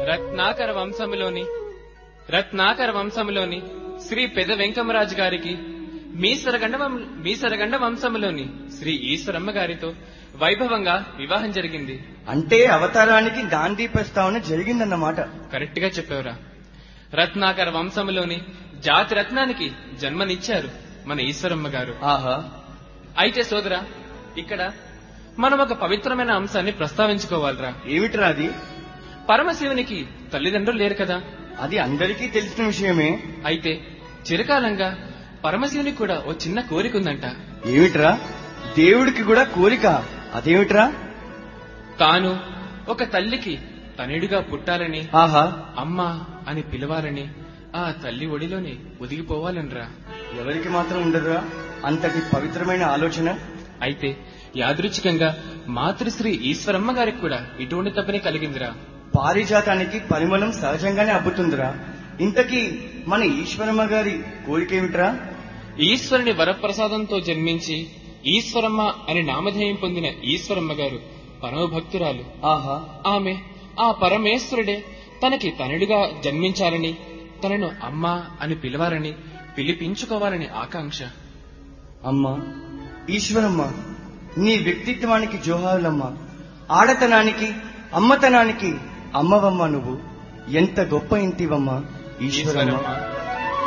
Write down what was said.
రత్నాకర వంశములోని రత్నాకర వంశములోని శ్రీ పెద వెంకమరాజు గారికి మీసరగండ వం- మీసరగండ వంశములోని శ్రీ ఈశ్వరమ్మ గారితో వైభవంగా వివాహం జరిగింది అంటే అవతారానికి గాంధీ ప్రస్తావన జరిగిందన్నమాట కరెక్ట్ గా చెప్పావురా రత్నాకర వంశములోని జాతి రత్నానికి జన్మనిచ్చారు మన ఈశ్వరమ్మ గారు ఆహా అయితే సోదరా ఇక్కడ మనం ఒక పవిత్రమైన అంశాన్ని ప్రస్తావించుకోవాలిరా ఏమిట్రా అది పరమశివునికి తల్లిదండ్రులు లేరు కదా అది అందరికీ తెలిసిన విషయమే అయితే చిరకాలంగా పరమశివునికి కూడా ఓ చిన్న కోరిక ఉందంట ఏమిట్రా దేవుడికి కూడా కోరిక అదేమిట్రా తాను ఒక తల్లికి తనుడిగా పుట్టాలని ఆహా అమ్మా అని పిలవాలని ఆ తల్లి ఒడిలోనే ఒదిగిపోవాలనరా ఎవరికి మాత్రం ఉండదురా అంతటి పవిత్రమైన ఆలోచన అయితే యాదృచ్ఛికంగా మాతృశ్రీ ఈశ్వరమ్మ గారికి కూడా ఇటువంటి తప్పనే కలిగిందిరా పారిజాతానికి పరిమళం సహజంగానే అబ్బుతుందిరా ఇంతకీ మన ఈశ్వరమ్మ గారి కోరికేమిట్రా ఈశ్వరుని వరప్రసాదంతో జన్మించి ఈశ్వరమ్మ అని నామధేయం పొందిన ఈశ్వరమ్మ గారు పరమభక్తురాలు ఆహా ఆమె ఆ పరమేశ్వరుడే తనకి తనుడిగా జన్మించాలని తనను అమ్మా అని పిలవాలని పిలిపించుకోవాలని ఆకాంక్ష అమ్మా ఈశ్వరమ్మ నీ వ్యక్తిత్వానికి జోహారులమ్మ ఆడతనానికి అమ్మతనానికి అమ్మవమ్మ నువ్వు ఎంత గొప్ప ఇంటివమ్మా ఈశ్వరమ్మ ఈశ్వరమ్మ